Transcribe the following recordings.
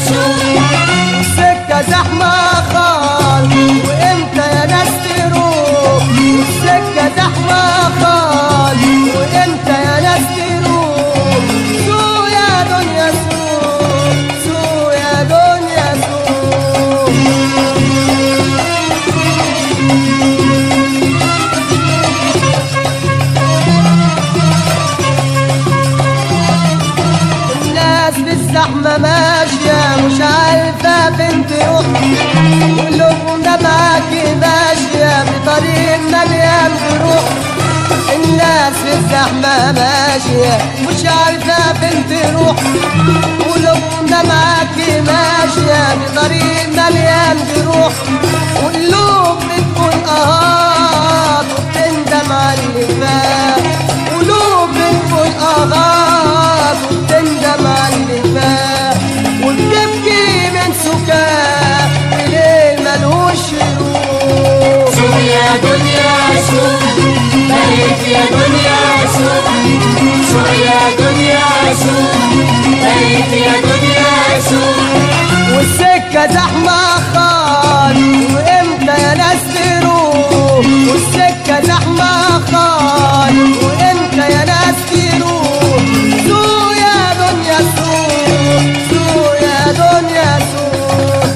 سوق السكة زحمة خال وامتى يا ناس تروح السكة زحمة خال وامتى يا ناس تروح سوق يا دنيا سوق سوق يا دنيا سوق الناس بالزحمة ماشية مش عارفة فين تروح قلوبهم ده معاكي ماشية بطريق مليان بروح الناس بالزحمة ماشية مش عارفة فين تروح قلوبهم ده معاكي ماشية بطريق مليان بروح وقلوب بتقول آهات وبتندم على اللي فات قلوب بتقول آهات وبتندم على اللي فات وبتبكي من سكات الليل ملهوش يروح سوق يا دنيا سوق بقيت يا دنيا سوق سوق يا دنيا سوق بقيت يا دنيا سوق والسكة زحمة خال وامتى يا ناس تروح والسكة زحمة خال وامتى يا ناس تروح سوق يا دنيا سوق سوق يا دنيا سوق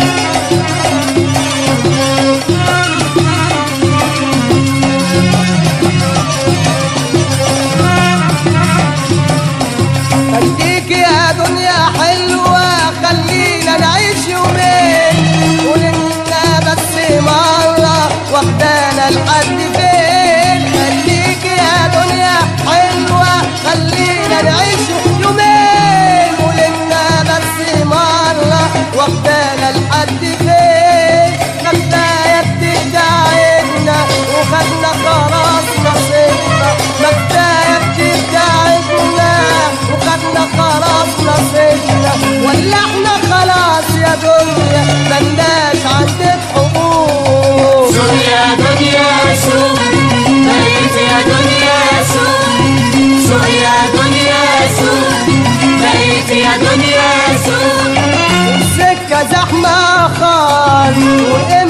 خليك يا دنيا حلوة خلينا نعيش يومين ولنا بس مرة واخدانا لحد فين خليك يا دنيا حلوة خلينا نعيش يومين ولنا بس مرة واخدانا لحد فين كفاية بتتعبنا وخدنا خلاص نصيبنا ما كفاية بتتعبنا وخدنا خلاص نصيبنا ولا احنا خلاص يا دنيا ملناش عندك حقوق سوق يا دنيا سوق بقيت يا دنيا سوق سوق يا دنيا سوق بقيت يا دنيا سوق السكة زحمة خالص